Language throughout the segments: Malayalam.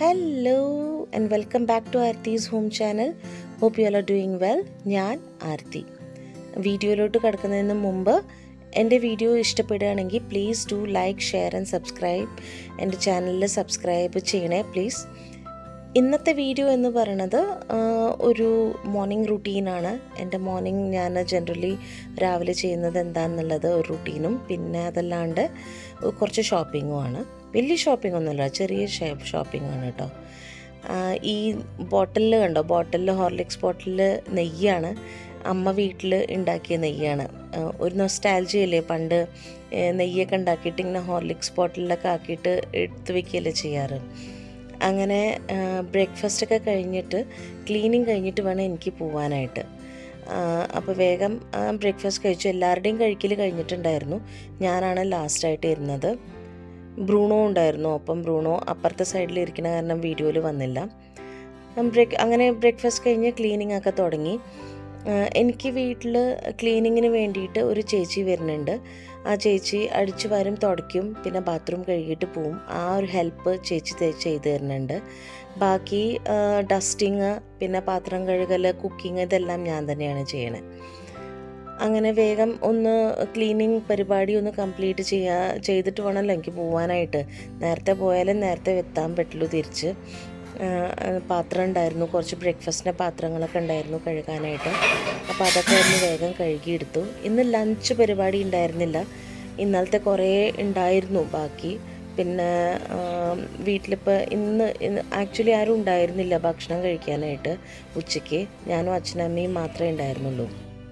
hello and welcome back to Aarthi's home channel hope you are doing well ഞാൻ ആർത്തി വീഡിയോയിലോട്ട് കിടക്കുന്നതിന് മുമ്പ് എൻ്റെ വീഡിയോ ഇഷ്ടപ്പെടുകയാണെങ്കിൽ please do like share and subscribe എൻ്റെ ചാനലിൽ സബ്സ്ക്രൈബ് ചെയ്യണേ പ്ലീസ് ഇന്നത്തെ വീഡിയോ എന്ന് പറയണത് ആ, ഒരു മോർണിംഗ് റുട്ടീനാണ് എൻ്റെ മോർണിംഗ് ഞാൻ ജനറലി രാവിലെ ചെയ്യുന്നത് എന്താണെന്നുള്ളത് ഒരു റുട്ടീനും പിന്നെ അതല്ലാണ്ട് കുറച്ച് ഷോപ്പിങ്ങുമാണ് വലിയ ഷോപ്പിംഗ് ഒന്നുമല്ല ചെറിയ ഷോപ്പിംഗ് ആണ് കേട്ടോ ആ, ഈ ബോട്ടിലിൽ കണ്ടോ ബോട്ടിലിൽ ഹോർലിക്സ് ബോട്ടിലിൽ നെയ്യാണ് അമ്മ വീട്ടിൽ ഉണ്ടാക്കിയ നെയ്യാണ് ആ, ഒരു നൊസ്റ്റാൽജിയല്ലേ പണ്ട് ഏ, നെയ്യൊക്കെ ഉണ്ടാക്കിയിട്ട് ഇങ്ങനെ ഹോർലിക്സ് ബോട്ടിലൊക്കെ ആക്കിയിട്ട് എടുത്ത് വെക്കുകയല്ലേ ചെയ്യാറ് അങ്ങനെ ബ്രേക്ക്ഫാസ്റ്റ് ഒക്കെ കഴിഞ്ഞിട്ട് ക്ലീനിങ് കഴിഞ്ഞിട്ട് വേണം എനിക്ക് പോവാനായിട്ട് അപ്പോൾ വേഗം ബ്രേക്ക്ഫാസ്റ്റ് കഴിച്ചു എല്ലാവരുടെയും കഴിക്കൽ കഴിഞ്ഞിട്ടുണ്ടായിരുന്നു ഞാനാണ് ലാസ്റ്റായിട്ട് ഇരുന്നത് ബ്രൂണോ ഉണ്ടായിരുന്നു ഒപ്പം ബ്രൂണോ അപ്പുറത്തെ സൈഡിൽ ഇരിക്കുന്ന കാരണം വീഡിയോയിൽ വന്നില്ല ബ്രേക്ക് അങ്ങനെ ബ്രേക്ക്ഫാസ്റ്റ് കഴിഞ്ഞ് ക്ലീനിങ് ഒക്കെ തുടങ്ങി ആ, എനിക്ക് വീട്ടിൽ ക്ലീനിങ്ങിന് വേണ്ടിയിട്ട് ഒരു ചേച്ചി വരുന്നുണ്ട് ആ ചേച്ചി അടിച്ചു വാരും തുടയ്ക്കും പിന്നെ ബാത്റൂം കഴുകിയിട്ട് പോവും ആ ഒരു ഹെൽപ്പ് ചേച്ചി തെ- ചെയ്തു തരുന്നുണ്ട് ബാക്കി ഡസ്റ്റിങ് പിന്നെ പാത്രം കഴുകൽ കുക്കിംഗ് ഇതെല്ലാം ഞാൻ തന്നെയാണ് ചെയ്യണത് അങ്ങനെ വേഗം ഒന്ന് ക്ലീനിങ് പരിപാടി ഒന്ന് കംപ്ലീറ്റ് ചെയ്യാ ചെയ്തിട്ട് വേണമല്ലോ എനിക്ക് പോകാനായിട്ട് നേരത്തെ പോയാലും നേരത്തെ എത്താൻ പറ്റുള്ളൂ തിരിച്ച് ആ, ആ, പാത്രം ഉണ്ടായിരുന്നു കുറച്ച് ബ്രേക്ക്ഫാസ്റ്റിൻ്റെ പാത്രങ്ങളൊക്കെ ഉണ്ടായിരുന്നു കഴുകാനായിട്ട് അപ്പോൾ അതൊക്കെ ഒന്ന് വേഗം കഴുകിയെടുത്തു ഇന്ന് ലഞ്ച് പരിപാടി ഉണ്ടായിരുന്നില്ല ഇന്നലത്തെ കുറേ ഉണ്ടായിരുന്നു ബാക്കി പിന്നെ വീട്ടിലിപ്പോൾ ഇന്ന് ആക്ച്വലി ആരും ഉണ്ടായിരുന്നില്ല ഭക്ഷണം കഴിക്കാനായിട്ട് ഉച്ചയ്ക്ക് ഞാനും അച്ഛനും അമ്മയും മാത്രമേ ഉണ്ടായിരുന്നുള്ളൂ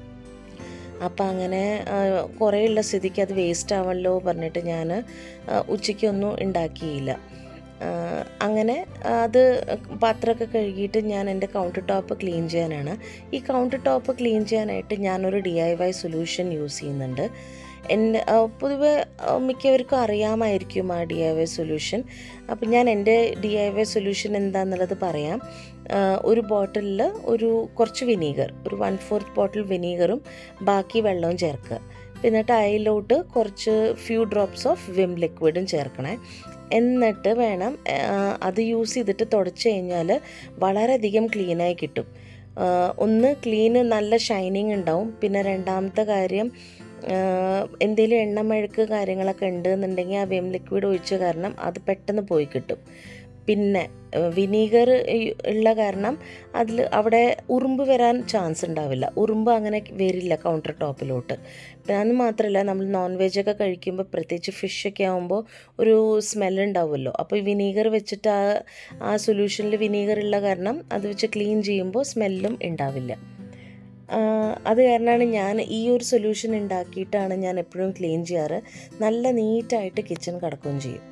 അപ്പം അങ്ങനെ ആ, കുറേ ഉള്ള സ്ഥിതിക്ക് അത് വേസ്റ്റ് ആവണല്ലോ പറഞ്ഞിട്ട് ഞാൻ ഉച്ചയ്ക്കൊന്നും ഉണ്ടാക്കിയില്ല ആ, അങ്ങനെ അത് പാത്രമൊക്കെ കഴുകിയിട്ട് ഞാൻ എൻ്റെ കൗണ്ടർ ടോപ്പ് ക്ലീൻ ചെയ്യാനാണ് ഈ കൗണ്ടർ ടോപ്പ് ക്ലീൻ ചെയ്യാനായിട്ട് ഞാനൊരു D I Y solution use ചെയ്യുന്നുണ്ട് എൻ്റെ ആ, പൊതുവെ ആ, മിക്കവർക്കും അറിയാമായിരിക്കും ആ ഡി ഐ വൈ സൊല്യൂഷൻ അപ്പം ഞാൻ എൻ്റെ ഡി ഐ വൈ സൊല്യൂഷൻ എന്താണെന്നുള്ളത് പറയാം ആ, ഒരു ബോട്ടിലിൽ ഒരു കുറച്ച് വിനീഗർ ഒരു വൺ ഫോർത്ത് ബോട്ടിൽ വിനീഗറും ബാക്കി വെള്ളവും ചേർക്കുക എന്നിട്ട് അതിലോട്ട് കുറച്ച് ഫ്യൂ ഡ്രോപ്സ് ഓഫ് വിം ലിക്വിഡും ചേർക്കണേ എന്നിട്ട് വേണം ആ, അത് യൂസ് ചെയ്തിട്ട് തുടച്ച് കഴിഞ്ഞാൽ വളരെയധികം ക്ലീനായി കിട്ടും ആ, ഒന്ന് ക്ലീന് നല്ല ഷൈനിങ് ഉണ്ടാവും പിന്നെ രണ്ടാമത്തെ കാര്യം എന്തെങ്കിലും എണ്ണമെഴുക്ക് കാര്യങ്ങളൊക്കെ ഉണ്ട് എന്നുണ്ടെങ്കിൽ ആ വിം ലിക്വിഡ് ഒഴിച്ച കാരണം അത് പെട്ടെന്ന് പോയി കിട്ടും പിന്നെ വിനീഗർ ഉള്ള കാരണം അതിൽ അവിടെ ഉറുമ്പ് വരാൻ ചാൻസ് ഉണ്ടാവില്ല ഉറുമ്പ് അങ്ങനെ വരില്ല കൗണ്ടർ ടോപ്പിലോട്ട് പിന്നെ അത് മാത്രമല്ല നമ്മൾ നോൺ വെജ് ഒക്കെ കഴിക്കുമ്പോൾ പ്രത്യേകിച്ച് ഫിഷൊക്കെ ആകുമ്പോൾ ഒരു സ്മെല്ല് ഉണ്ടാവുമല്ലോ അപ്പോൾ ഈ വിനീഗർ വെച്ചിട്ട് ആ ആ സൊല്യൂഷനിൽ വിനീഗർ ഉള്ള കാരണം അത് വെച്ച് ക്ലീൻ ചെയ്യുമ്പോൾ സ്മെല്ലും ഉണ്ടാവില്ല ആ, അത് കാരണമാണ് ഞാൻ ഈ ഒരു സൊല്യൂഷൻ ഉണ്ടാക്കിയിട്ടാണ് ഞാൻ എപ്പോഴും ക്ലീൻ ചെയ്യാറ് നല്ല നീറ്റായിട്ട് കിച്ചൺ കിടക്കുകയും ചെയ്യും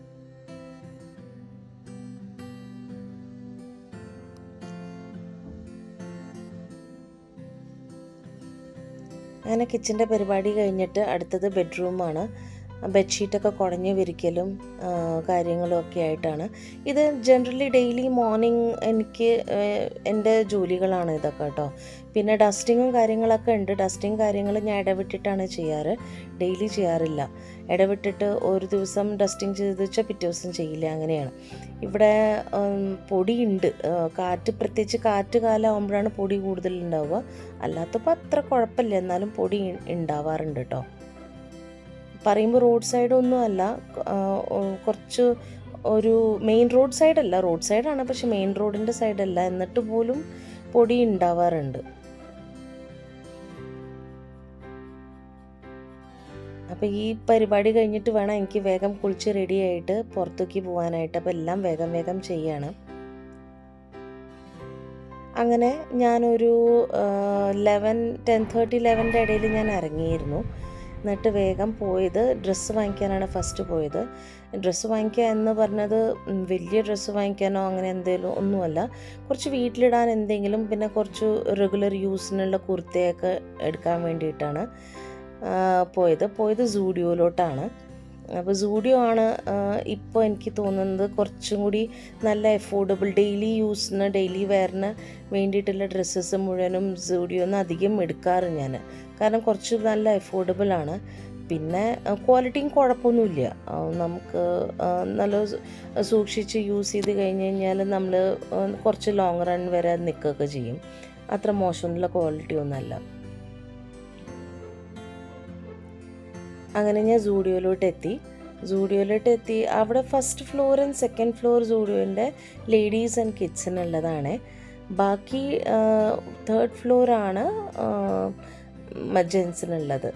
അങ്ങനെ കിച്ചൻ്റെ പരിപാടി കഴിഞ്ഞിട്ട് അടുത്തത് ബെഡ്റൂമാണ് ബെഡ്ഷീറ്റൊക്കെ കുടഞ്ഞ് വിരിക്കലും ആ, കാര്യങ്ങളും ഒക്കെ ആയിട്ടാണ് ഇത് ജനറലി ഡെയിലി മോർണിംഗ് എനിക്ക് ആ, എൻ്റെ ജോലികളാണ് ഇതൊക്കെ കേട്ടോ പിന്നെ ഡസ്റ്റിങ്ങും കാര്യങ്ങളൊക്കെ ഉണ്ട് ഡസ്റ്റിങ് കാര്യങ്ങൾ ഞാൻ ഇടവിട്ടിട്ടാണ് ചെയ്യാറ് ഡെയിലി ചെയ്യാറില്ല ഇടവിട്ടിട്ട് ഒരു ദിവസം ഡസ്റ്റിങ് ചെയ്ത് വെച്ചാൽ പിറ്റേ ദിവസം ചെയ്യില്ല അങ്ങനെയാണ് ഇവിടെ ഉം, പൊടിയുണ്ട് ആ, കാറ്റ് പ്രത്യേകിച്ച് കാറ്റ് കാലമാകുമ്പോഴാണ് പൊടി കൂടുതൽ ഉണ്ടാവുക അല്ലാത്തപ്പോൾ അത്ര കുഴപ്പമില്ല എന്നാലും പൊടി ഉ- ഉണ്ടാവാറുണ്ട് കേട്ടോ പറയുമ്പോൾ റോഡ് സൈഡൊന്നും അല്ല ആ, ഉം, കുറച്ച് ഒരു മെയിൻ റോഡ് സൈഡല്ല റോഡ് സൈഡാണ് പക്ഷെ മെയിൻ റോഡിൻ്റെ സൈഡല്ല എന്നിട്ട് പോലും പൊടി ഉണ്ടാവാറുണ്ട് അപ്പോൾ ഈ പരിപാടി കഴിഞ്ഞിട്ട് വേണം എനിക്ക് വേഗം കുളിച്ച് റെഡി ആയിട്ട് പുറത്തേക്ക് പോകാനായിട്ട് അപ്പോൾ എല്ലാം വേഗം വേഗം ചെയ്യാണ് അങ്ങനെ ഞാനൊരു ലെവൻ ടെൻ തേർട്ടി ലെവൻ്റെ ഇടയിൽ ഞാൻ ഇറങ്ങിയിരുന്നു എന്നിട്ട് വേഗം പോയത് ഡ്രസ്സ് വാങ്ങിക്കാനാണ് ഫസ്റ്റ് പോയത് ഡ്രസ്സ് വാങ്ങിക്കുക എന്ന് പറഞ്ഞത് ഉം, വലിയ ഡ്രസ്സ് വാങ്ങിക്കാനോ അങ്ങനെ എന്തെങ്കിലും ഒന്നുമല്ല കുറച്ച് വീട്ടിലിടാൻ എന്തെങ്കിലും പിന്നെ കുറച്ച് റെഗുലർ യൂസിനുള്ള കുർത്തയൊക്കെ എടുക്കാൻ വേണ്ടിയിട്ടാണ് ആ, പോയത് പോയത് സൂഡിയോയിലോട്ടാണ് അപ്പോൾ സൂഡിയോ ആണ് ഇപ്പോൾ എനിക്ക് തോന്നുന്നത് കുറച്ചും കൂടി നല്ല എഫോർഡബിൾ ഡെയിലി യൂസിന് ഡെയിലി വെയറിന് വേണ്ടിയിട്ടുള്ള ഡ്രസ്സസ് മുഴുവനും സൂഡിയോന്ന് അധികം എടുക്കാറ് ഞാൻ കാരണം കുറച്ച് നല്ല എഫോർഡബിൾ ആണ് പിന്നെ ക്വാളിറ്റിയും കുഴപ്പമൊന്നുമില്ല ആ, നമുക്ക് ആ, നല്ല സൂ- സൂക്ഷിച്ച് യൂസ് ചെയ്ത് കഴിഞ്ഞ് കഴിഞ്ഞാൽ നമ്മൾ കുറച്ച് ലോങ് റൺ വരെ നിൽക്കുകയൊക്കെ ചെയ്യും അത്ര മോശമൊന്നുമില്ല ക്വാളിറ്റി ഒന്നല്ല അങ്ങനെ ഞാൻ സൂഡിയോയിലോട്ട് എത്തി സൂഡിയോയിലോട്ട് എത്തി അവിടെ first floor and second floor സൂഡിയോൻ്റെ ലേഡീസ് ആൻഡ് കിഡ്സിനുള്ളതാണ് ബാക്കി തേർഡ് ഫ്ലോറാണ് ജെൻസിനുള്ളത്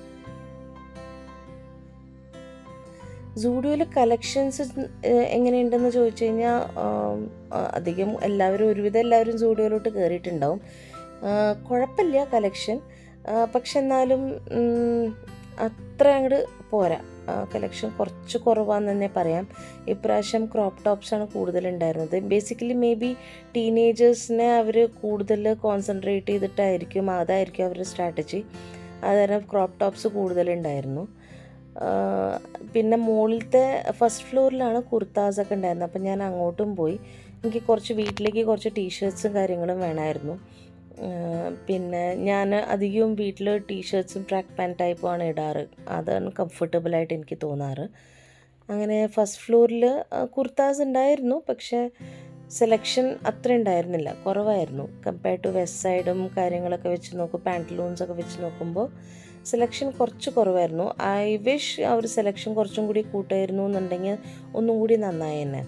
സൂഡിയോയിൽ കളക്ഷൻസ് എങ്ങനെയുണ്ടെന്ന് ചോദിച്ചു കഴിഞ്ഞാൽ അധികം എല്ലാവരും ഒരുവിധം എല്ലാവരും സൂഡിയോയിലോട്ട് കയറിയിട്ടുണ്ടാവും ആ, കുഴപ്പമില്ല കളക്ഷൻ പക്ഷെ എന്നാലും ഉം, അത്ര അങ്ങോട്ട് പോരാ കളക്ഷൻ കുറച്ച് കുറവാന്ന് തന്നെ പറയാം ഇപ്രാവശ്യം ക്രോപ്പ് ടോപ്സാണ് കൂടുതലുണ്ടായിരുന്നത് ബേസിക്കലി മേ ബി ടീനേജേഴ്സിനെ അവർ കൂടുതൽ കോൺസെൻട്രേറ്റ് ചെയ്തിട്ടായിരിക്കും അതായിരിക്കും അവരുടെ സ്ട്രാറ്റജി അതുകാരണം ക്രോപ്പ് ടോപ്സ് കൂടുതലുണ്ടായിരുന്നു ആ, പിന്നെ മുകളിലത്തെ ഫസ്റ്റ് ഫ്ലോറിലാണ് കുർത്താസൊക്കെ ഉണ്ടായിരുന്നത് അപ്പം ഞാൻ അങ്ങോട്ടും പോയി എനിക്ക് കുറച്ച് വീട്ടിലേക്ക് കുറച്ച് ടീഷർട്ട്സും കാര്യങ്ങളും വേണമായിരുന്നു ആ, പിന്നെ ഞാൻ അധികവും വീട്ടിൽ ടീഷർട്ട്സും ട്രാക്ക് പാൻറ് ടൈപ്പുമാണ് ഇടാറ് അതാണ് കംഫർട്ടബിളായിട്ട് എനിക്ക് തോന്നാറ് അങ്ങനെ ഫസ്റ്റ് ഫ്ലോറിൽ കുർത്താസ് ഉണ്ടായിരുന്നു പക്ഷേ സെലക്ഷൻ അത്ര ഉണ്ടായിരുന്നില്ല കുറവായിരുന്നു കമ്പയർ ടു വെസ്റ്റ് സൈഡും കാര്യങ്ങളൊക്കെ വെച്ച് നോക്കും പാൻറ്റലൂൺസൊക്കെ വെച്ച് നോക്കുമ്പോൾ സെലക്ഷൻ കുറച്ച് കുറവായിരുന്നു ഐ വിഷ് ആ ഒരു സെലക്ഷൻ കുറച്ചും കൂടി കൂട്ടായിരുന്നു എന്നുണ്ടെങ്കിൽ ഒന്നും കൂടി നന്നായി തന്നെ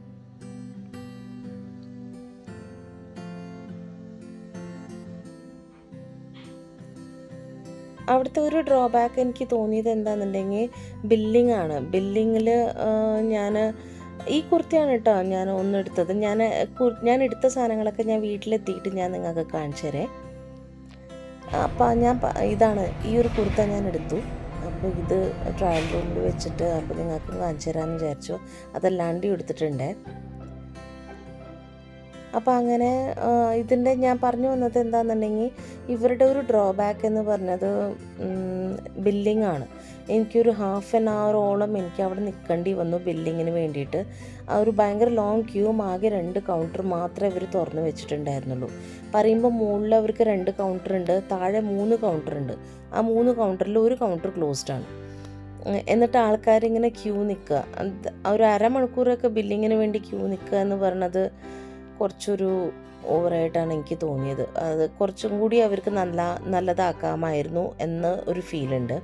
അവിടുത്തെ ഒരു ഡ്രോബാക്ക് എനിക്ക് തോന്നിയത് എന്താണെന്നുണ്ടെങ്കിൽ ബില്ലിംഗ് ആണ് ബില്ലിങ്ങിൽ ഞാൻ ഈ കുർത്തിയാണ് കേട്ടോ ഞാൻ ഒന്നെടുത്തത് ഞാൻ കു- ഞാൻ എടുത്ത സാധനങ്ങളൊക്കെ ഞാൻ വീട്ടിലെത്തിയിട്ട് ഞാൻ നിങ്ങൾക്ക് കാണിച്ചു തരേ അപ്പം ഞാൻ പ- ഇതാണ് ഈ ഒരു കുർത്ത ഞാൻ എടുത്തു അപ്പോൾ ഇത് ട്രയൽ റൂമിൽ വെച്ചിട്ട് അപ്പോൾ നിങ്ങൾക്ക് കാണിച്ചു തരാമെന്ന് വിചാരിച്ചു അതല്ലാണ്ട് എടുത്തിട്ടുണ്ടേ അപ്പോൾ അങ്ങനെ ഇതിൻ്റെ ഞാൻ പറഞ്ഞു വന്നത് എന്താണെന്നുണ്ടെങ്കിൽ ഇവരുടെ ഒരു ഡ്രോബാക്ക് എന്ന് പറഞ്ഞത് ബില്ലിംഗ് ആണ് എനിക്കൊരു ഹാഫ് ആൻ അവറോളം എനിക്ക് അവിടെ നിൽക്കേണ്ടി വന്നു ബില്ലിങ്ങിന് വേണ്ടിയിട്ട് ആ ഒരു ഭയങ്കര ലോങ് ക്യൂവും ആകെ രണ്ട് കൗണ്ടർ മാത്രമേ ഇവർ തുറന്ന് വെച്ചിട്ടുണ്ടായിരുന്നുള്ളൂ പറയുമ്പോൾ മുകളിൽ അവർക്ക് രണ്ട് കൗണ്ടർ ഉണ്ട് താഴെ മൂന്ന് കൗണ്ടർ ഉണ്ട് ആ മൂന്ന് കൗണ്ടറിൽ ഒരു കൗണ്ടർ ക്ലോസ്ഡ് ആണ് ഉം, എന്നിട്ട് ആൾക്കാരിങ്ങനെ ക്യൂ നിൽക്കുക അത് ഒരു അരമണിക്കൂറൊക്കെ ബില്ലിങ്ങിന് വേണ്ടി ക്യൂ നിൽക്കുക എന്ന് പറഞ്ഞത് കുറച്ചൊരു ഓവറായിട്ടാണ് എനിക്ക് തോന്നിയത് അത് കുറച്ചും കൂടി അവർക്ക് നല്ല നല്ലതാക്കാമായിരുന്നു എന്ന് ഒരു ഫീലുണ്ട്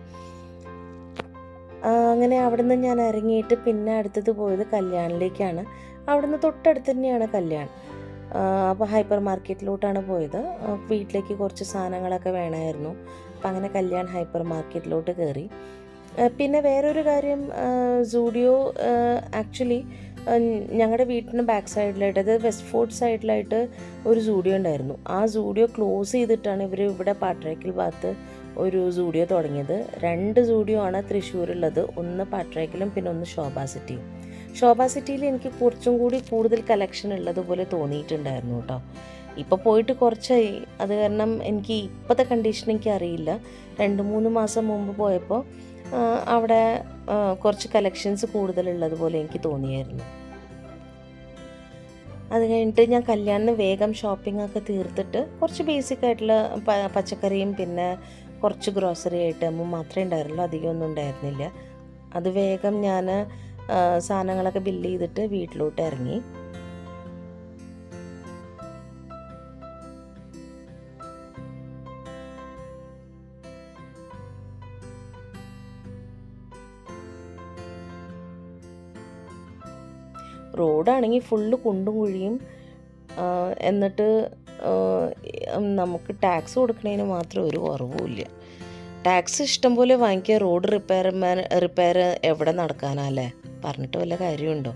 അങ്ങനെ അവിടുന്ന് ഞാൻ ഇറങ്ങിയിട്ട് പിന്നെ അടുത്തത് പോയത് കല്യാണിലേക്കാണ് അവിടുന്ന് തൊട്ടടുത്ത് തന്നെയാണ് കല്യാൺ അപ്പോൾ ഹൈപ്പർ മാർക്കറ്റിലോട്ടാണ് പോയത് ആ, വീട്ടിലേക്ക് കുറച്ച് സാധനങ്ങളൊക്കെ വേണമായിരുന്നു അപ്പം അങ്ങനെ കല്യാൺ ഹൈപ്പർ മാർക്കറ്റിലോട്ട് കയറി ആ, പിന്നെ വേറൊരു കാര്യം സൂഡിയോ ആക്ച്വലി ഞങ്ങളുടെ വീട്ടിന് ബാക്ക് സൈഡിലായിട്ട് അതായത് വെസ്റ്റ് ഫോർട്ട് സൈഡിലായിട്ട് ഒരു സൂഡിയോ ഉണ്ടായിരുന്നു ആ സൂഡിയോ ക്ലോസ് ചെയ്തിട്ടാണ് ഇവർ ഇവിടെ പാട്രേക്കൽ ഭാഗത്ത് ഒരു സൂഡിയോ തുടങ്ങിയത് രണ്ട് സൂഡിയോ ആണ് തൃശ്ശൂരുള്ളത് ഒന്ന് പാട്രേക്കലും പിന്നെ ഒന്ന് ശോഭ സിറ്റിയും ശോഭ സിറ്റിയിൽ എനിക്ക് കുറച്ചും കൂടി കൂടുതൽ കളക്ഷൻ ഉള്ളതുപോലെ തോന്നിയിട്ടുണ്ടായിരുന്നു കേട്ടോ ഇപ്പോൾ പോയിട്ട് കുറച്ചായി അത് കാരണം എനിക്ക് ഇപ്പോഴത്തെ കണ്ടീഷൻ എനിക്ക് അറിയില്ല രണ്ട് മൂന്ന് മാസം മുമ്പ് പോയപ്പോൾ ആ, അവിടെ ആ, കുറച്ച് കളക്ഷൻസ് കൂടുതലുള്ളതുപോലെ എനിക്ക് തോന്നിയായിരുന്നു അത് കഴിഞ്ഞിട്ട് ഞാൻ കല്യാണിന് വേഗം ഷോപ്പിംഗ് ഒക്കെ തീർത്തിട്ട് കുറച്ച് ബേസിക് ആയിട്ടുള്ള പ- പച്ചക്കറിയും പിന്നെ കുറച്ച് ഗ്രോസറി ഐറ്റമും മാത്രമേ ഉണ്ടായിരുന്നുള്ളൂ അധികമൊന്നും ഉണ്ടായിരുന്നില്ല അത് വേഗം ഞാൻ സാധനങ്ങളൊക്കെ ബില്ല് ചെയ്തിട്ട് വീട്ടിലോട്ട് ഇറങ്ങി റോഡാണെങ്കിൽ ഫുള്ള് കുണ്ടും കുഴിയും ആ, എന്നിട്ട് ആ, നമുക്ക് ടാക്സ് കൊടുക്കുന്നതിന് മാത്രം ഒരു കുറവുമില്ല ടാക്സ് ഇഷ്ടം പോലെ വാങ്ങിക്കുക റോഡ് റിപ്പയർ റിപ്പയർ എവിടെ നടക്കാനല്ലേ പറഞ്ഞിട്ട് വല്ല കാര്യമുണ്ടോ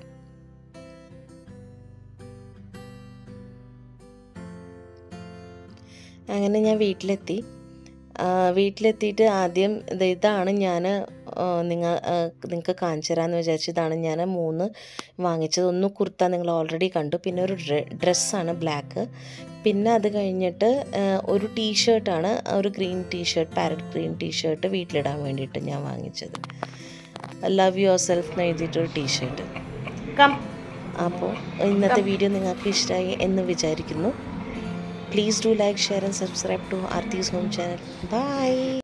അങ്ങനെ ഞാൻ വീട്ടിലെത്തി ആ, വീട്ടിലെത്തിയിട്ട് ആദ്യം ഇത് ഇതാണ് ഞാൻ നിങ്ങൾ നിങ്ങൾക്ക് കാണിച്ചു തരാമെന്ന് വിചാരിച്ചു ഇതാണ് ഞാൻ മൂന്ന് വാങ്ങിച്ചത് ഒന്ന് കുർത്ത നിങ്ങൾ ഓൾറെഡി കണ്ടു പിന്നെ ഒരു ഡ്രസ്സാണ് ബ്ലാക്ക് പിന്നെ അത് കഴിഞ്ഞിട്ട് ആ, ഒരു ടീഷർട്ടാണ് ഒരു green T-shirt parrot green T-shirt വീട്ടിലിടാൻ വേണ്ടിയിട്ട് ഞാൻ വാങ്ങിച്ചത് ലവ് യുവർ സെൽഫ് എന്ന് എഴുതിയിട്ടൊരു ടീഷർട്ട് അപ്പോൾ ഇന്നത്തെ വീഡിയോ നിങ്ങൾക്ക് ഇഷ്ടമായി എന്ന് വിചാരിക്കുന്നു please do like share and subscribe to Aarthi's home channel by